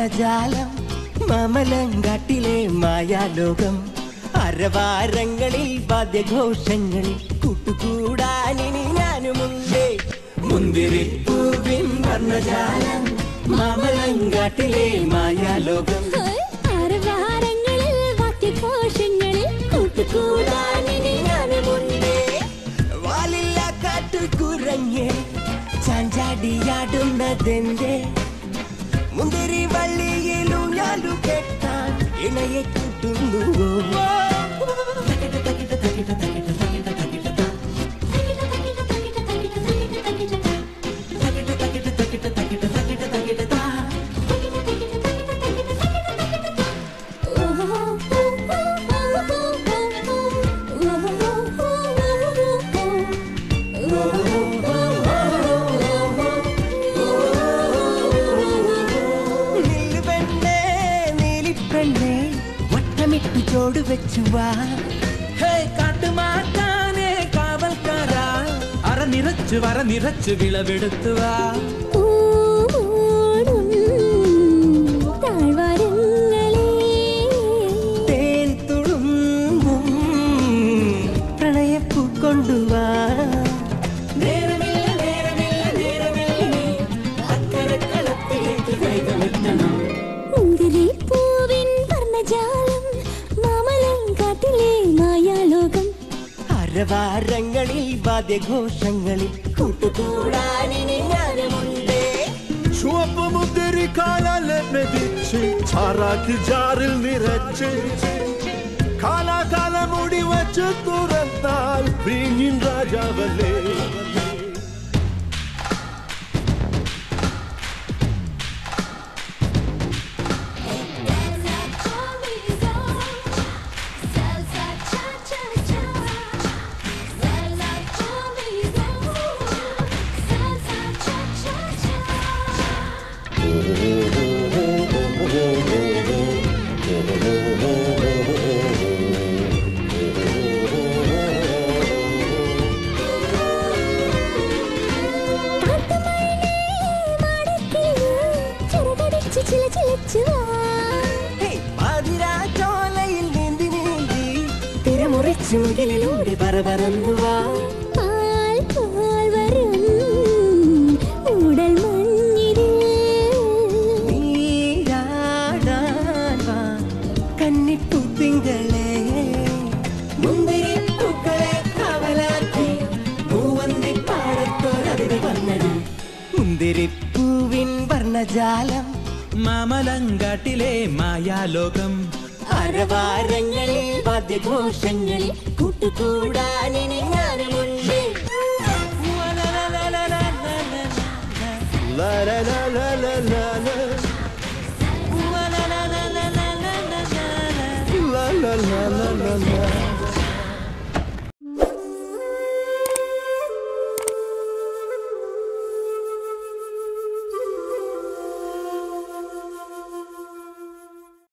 വർണ്ണജാലം മാമലങ്കാട്ടിലെ മായാലോകം അരവാരങ്ങളിൽ വാദ്യഘോഷങ്ങളിൽ കൂട്ടുകൂടാനിനി ഞാനുമുണ്ട് മുന്തിരിപ്പൂവിൻ വർണ്ണജാലം മാമലങ്കാട്ടിലെ മായാലോകം ആരവാരങ്ങളിൽ വാദ്യഘോഷങ്ങളിൽ കൂട്ടുകൂടാനിനി ഞാനുമുണ്ട് വാലില്ല കാട്ടുകുരങ്ങെ ചാഞ്ചാടിയാടുന്നതെന്റെ മുന്തിരി വള്ളിയിലും ഞാലു കെട്ടാൻ ഇണയെ കൂട്ടുന്നുവോ നില്ലുപെണ്ണേ നീലിപ്പെണ്ണേ വട്ടമിട്ടു ചോട് വെച്ചുവാ ഹേ കാട്ടുമാറ്റാനേ കാവൽക്കാരാ അറ നിറച്ചു വര നിറച്ചു വിളവെടുത്തുവാ തേൻ തുളുമ്പും പ്രണയപ്പൂ കൊണ്ടുവാ നേരമില്ല നേരമില്ല നേരമില്ല അക്കരെ കളത്തിലേക്ക് കൈകളെത്തണം മുന്തിരിപ്പൂവിൻ വർണ്ണജാലം മാമലങ്കാട്ടിലെ മായാലോകം അരവാരങ്ങളിൽ വാദ്യഘോഷങ്ങളിൽ കൂട്ടുകൂടാനിനി ഞാനുമുണ്ട് ചുവപ്പ് മുന്തിരി കാലാലെ മെതിച്ച് ചാറാക്കി ജാറിൽ നിറച്ച് കാലാകാല മുടി വച്ച് തുറന്നാൽ വീഞ്ഞിൻ രാജാവല്ലേ ഹേയ്, പാതിരാച്ചോലയിൽ നീന്തി നീന്തി തിരമുറിച്ചുകിലൂടെ പറ പറന്നുവാ പാൽ പാൽ വരും ഉടൽ മഞ്ഞിരിൽ നീരാടാൻ വാ കന്നിപ്പൂത്തിങ്കളെ മുന്തിരിപ്പൂക്കളെ കാവലാക്കി പൂവന്തി പാടത്തോരതിന് വന്നത് മുന്തിരിപ്പൂവിൻ വർണ്ണജാലം മാമലങ്കാട്ടിലെ മായാലോകം അരവാരങ്ങളിൽ വാദ്യഘോഷങ്ങളിൽ കൂട്ടുകൂടാ